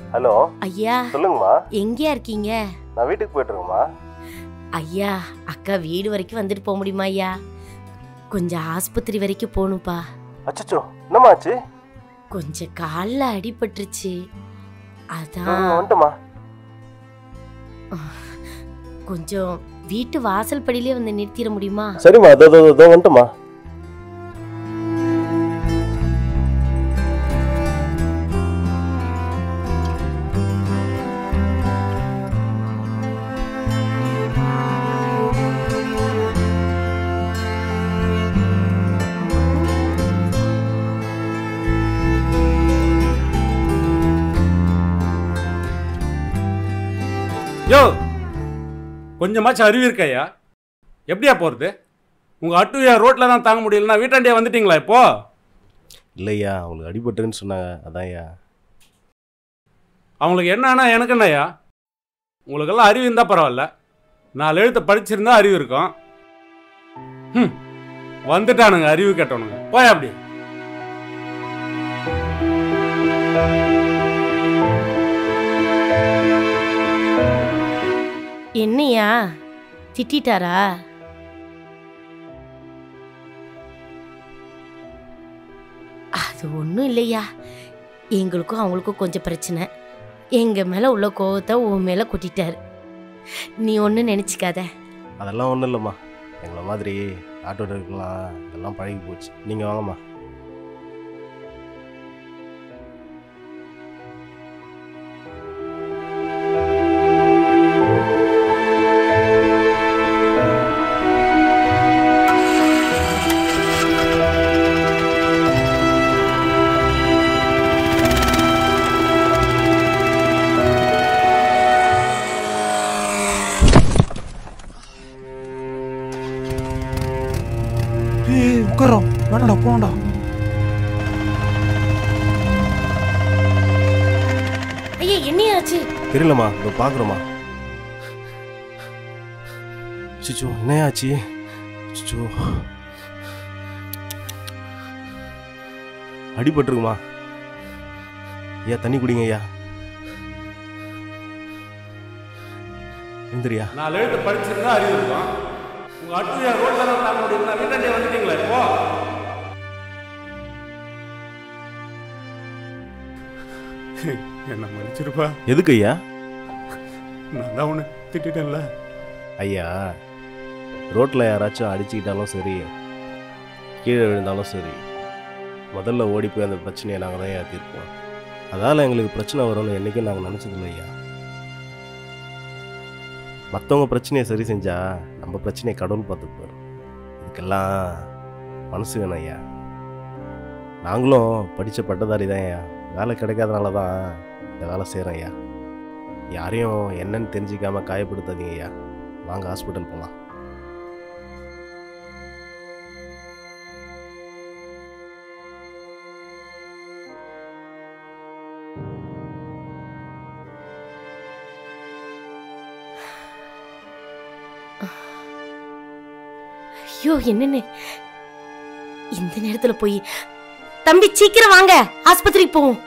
hello ஐயா சொல்லுங்கம்மா எங்கேயா இருக்கீங்க நான் வீட்டுக்கு போயிட்டுருக்கேம்மா ஐயா அக்கா வீடு வரைக்கும் வந்துட்டு போக முடியுமா ஐயா கொஞ்சம் ஆஸ்பத்திரி வரைக்கும் போகணும்ப்பா அச்சச்சோ என்னம்மா ஆச்சு கொஞ்சம் காலில் அடிபட்டுருச்சு ஆ, அதான் வந்துட்டம்மா கொஞ்சம் வீட்டு வாசல் படியிலே வந்து நிறுத்திட முடியுமா சரிம்மா இதோ இதோ இதோ வந்துட்டம்மா யோ கொஞ்சமாச்சும் அறிவு இருக்கையா எப்படியா போகிறது உங்கள் அட்டுயா ரோட்டில் தான் தாங்க முடியலன்னா வீட்டாண்டியா வந்துட்டீங்களா இப்போ இல்லையா அவங்களுக்கு அடிபட்டுருன்னு சொன்னாங்க அதான்யா அவங்களுக்கு என்னன்னா எனக்கு என்னய்யா உங்களுக்கெல்லாம் அறிவு இருந்தால் பரவாயில்ல நாலு எழுத்த படிச்சிருந்தா அறிவு இருக்கும் ம் வந்துட்டானுங்க அறிவு கேட்டவனுங்க போய் அப்படி என்னையா திட்டிட்டாரா அது ஒன்றும் இல்லையா எங்களுக்கும் அவங்களுக்கும் கொஞ்சம் பிரச்சனை எங்க மேல உள்ள கோவத்தை உன் மேல கொட்டிட்டாரு நீ ஒன்றும் நினச்சிக்காத அதெல்லாம் ஒன்றும் இல்லைம்மா எங்களை மாதிரி ஆட்டோ டிரைவருக்குலாம் இதெல்லாம் பழகி போச்சு நீங்கள் வாங்கம்மா ஏய் உட்காரோம் வேணாடா போடா ஐயா என்னையாச்சு தெரியலம்மா இதோ பார்க்குறோம்மா சிச்சோ என்னையாச்சு சிச்சோ அடிபட்டுருக்குமா ஐயா தண்ணி குடிங்க ஐயா எந்திரியா நாலு எழுத்து படிச்சிருந்தா அறிவு இருக்கும் உங்கள் அட்டுயா ரோட்டில் தான் தாங்க முடியலன்னா வீட்டாண்டியா வந்துட்டீங்களா இப்போ என்ன மன்னிச்சிருப்பா எதுக்கு ஐயா நான் தான் உன்னை திட்டேன்ல ஐயா ரோட்டில் யாராச்சும் அடிச்சுக்கிட்டாலும் சரி கீழே விழுந்தாலும் சரி முதல்ல ஓடி போய் அந்த பிரச்சனையை நாங்கள் தான் ஐயா தீர்ப்போம் அதால் எங்களுக்கு பிரச்சனை வரும்னு என்றைக்கும் நாங்கள் நினச்சதில்ல ஐயா மற்றவங்க பிரச்சனையை சரி செஞ்சா நம்ம பிரச்சனையை கடவுள் பார்த்துப்பார் இதுக்கெல்லாம் மனசு வேணும் ஐயா நாங்களும் படித்த பட்டதாரி தான் ஐயா வேலை கிடைக்காதனால தான் இந்த வேலை செய்கிறோம் ஐயா யாரையும் என்னன்னு தெரிஞ்சிக்காம காயப்படுத்தாதீங்க ஐயா வாங்க ஹாஸ்பிட்டல் போகலாம் ஐயோ என்னன்னு இந்த நேரத்துல போய் தம்பி சீக்கிரம் வாங்க ஆஸ்பத்திரிக்கு போவோம்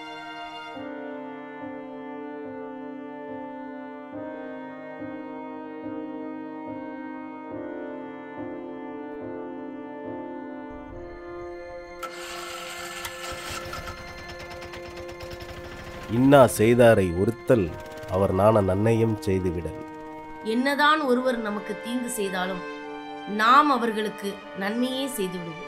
இன்னா செய்தாரை ஒருத்தல் அவர் நாண நன்னையும் செய்துவிடல் என்னதான் ஒருவர் நமக்கு தீங்கு செய்தாலும் நாம் அவர்களுக்கு நன்மையே செய்து விடுவோம்